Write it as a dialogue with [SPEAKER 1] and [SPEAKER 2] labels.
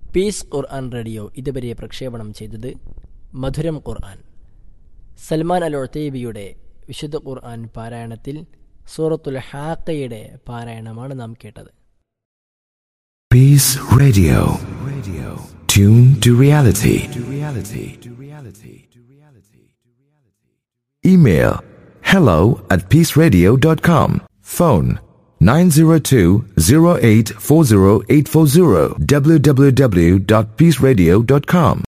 [SPEAKER 1] Piece ഖുർആൻ radio ഇതുവരെ പ്രക്ഷേപണം ചെയ്തത് മധുരം ഖുർആൻ സൽമാൻ അൽ ഒഴത്തീബിയുടെ വിശുദ്ധ ഖുർആൻ പാരായണത്തിൽ സൂറത്തുൽ ഹാക്കയുടെ പാരായണമാണ് നാം കേട്ടത്
[SPEAKER 2] Peace Radio. Radio. Tune to reality. To reality. To reality. To reality. Email hello at peaceradio.com. Phone 902-0840840 www.peaceradio.com.